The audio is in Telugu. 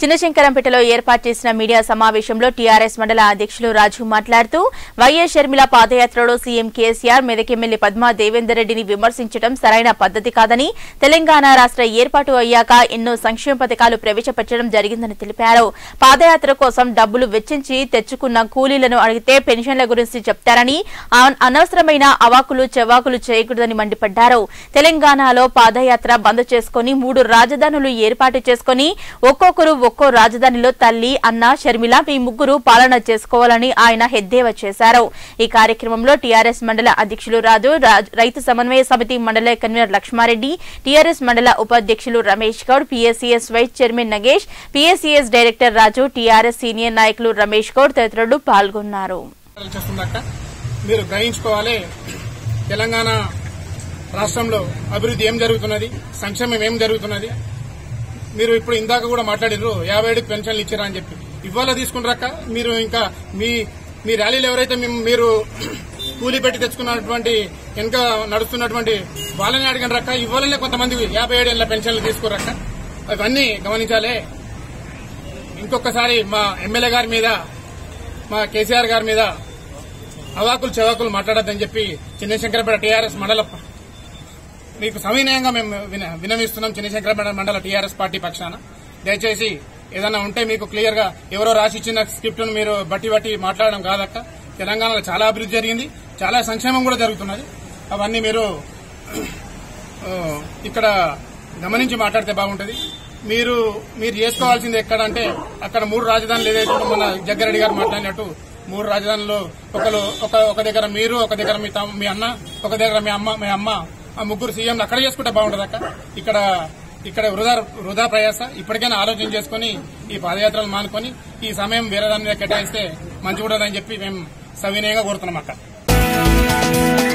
చిన్నశంకరంపేటలో ఏర్పాటు చేసిన మీడియా సమావేశంలో టీఆర్ఎస్ మండల అధ్యక్షులు రాజు మాట్లాడుతూ వైఎస్ షర్మిల పాదయాత్రలో CM KCR Medak MLA Padma Devender రెడ్డిని విమర్శించడం సరైన పద్ధతి కాదని తెలంగాణ రాష్ట్ర ఏర్పాటు అయ్యాక ఎన్నో సంక్షేమ పథకాలు ప్రవేశపెట్టడం జరిగిందని తెలిపారు పాదయాత్ర కోసం డబ్బులు వెచ్చించి తెచ్చుకున్న కూలీలను అడిగితే పెన్షన్ల గురించి చెప్తారని అన- అనవసరమైన అవాకులు చెవాకులు చేయకూడదని మండిపడ్డారు తెలంగాణలో పాదయాత్ర బంద్ చేసుకుని మూడు రాజధానులు ఏర్పాటు చేసుకుని ఒక్కొక్కరు ఒక్కో రాజధానిలో తల్లి అన్న షర్మిల మీ ముగ్గురు పాలన చేసుకోవాలని ఆయన ఎద్దేవా చేశారు ఈ కార్యక్రమంలో టీఆర్ఎస్ మండల అధ్యక్షులు రాజు రాజ్- రైతు సమన్వయ సమితి మండల కన్వీనర్ లక్ష్మారెడ్డి టీఆర్ఎస్ మండల ఉపాధ్యక్షులు Ramesh Goud PSCS vice chairman Nagesh PSCS director Raju TRS senior నాయకులు రమేష్ గౌడ్ తదితరులు పాల్గొన్నారు చేస్తుందక్క మీరు గ్రహించుకోవాలి తెలంగాణ రాష్ట్రంలో అభివృద్ధి ఏం జరుగుతున్నది సంక్షేమం ఏం జరుగుతున్నది మీరు ఇప్పుడు ఇందాక కూడా మాట్లాడినారు యాభై ఏడుకి పెన్షన్లు ఇచ్చారా అని చెప్పి ఇవాళ తీసుకుంటారక్క మీరు ఇంకా మీ మీ ర్యాలీలు ఎవరైతే మేము- మీరు కూలీ పెట్టి తెచ్చుకున్నటువంటి వెనుక నడుస్తున్నటువంటి వాళ్ళని అడిగిన రక్క ఇవ్వాలనే కొంతమంది యాభై ఏడు ఏళ్ళ పెన్షన్లు తీసుకోరక్క అవన్నీ గమనించాలి ఇంకొకసారి మా ఎమ్మెల్యే గారి మీద మా కేసీఆర్ గారి మీద అవాకులు చెవాకులు మాట్లాడొద్దని చెప్పి చిన్నశంకరపేట టీఆర్ఎస్ మండల మీకు సవినయంగా మేము విన- వినమిస్తున్నాం చిన్నశంకరపేట మండల టీఆర్ఎస్ పార్టీ పక్షాన దయచేసి ఏదైనా ఉంటే మీకు క్లియర్ గా ఎవరో రాసి ఇచ్చిన స్క్రిప్ట్ ను మీరు బట్టి బట్టి మాట్లాడడం కాదక్క తెలంగాణలో చాలా అభివృద్ధి జరిగింది చాలా సంక్షేమం కూడా జరుగుతున్నది అవన్నీ మీరు ఆ, ఇక్కడ గమనించి మాట్లాడితే బాగుంటది మీరు మీరు చేసుకోవాల్సింది ఎక్కడంటే అక్కడ మూడు రాజధానులు ఏదైతే ఉందో మన జగ్గారెడ్డి గారు మాట్లాడినట్టు మూడు రాజధానులు ఒకరు ఒక ఒక దగ్గర మీరు ఒక దగ్గర మీ తమ్- మీ అన్న ఒక దగ్గర మీ అమ్మ మీ అమ్మ ఆ ముగ్గురు సీఎం అక్కడ చేసుకుంటే బాగుంటది అక్క ఇక్కడ ఇక్కడ వృధా వృధా ప్రయాస ఇప్పటికైనా ఆలోచన చేసుకుని ఈ పాదయాత్రలు మానుకొని ఈ సమయం వేరే దాని మీద కేటాయిస్తే మంచి అని చెప్పి మేము సవినయంగా కోరుతున్నాం అక్క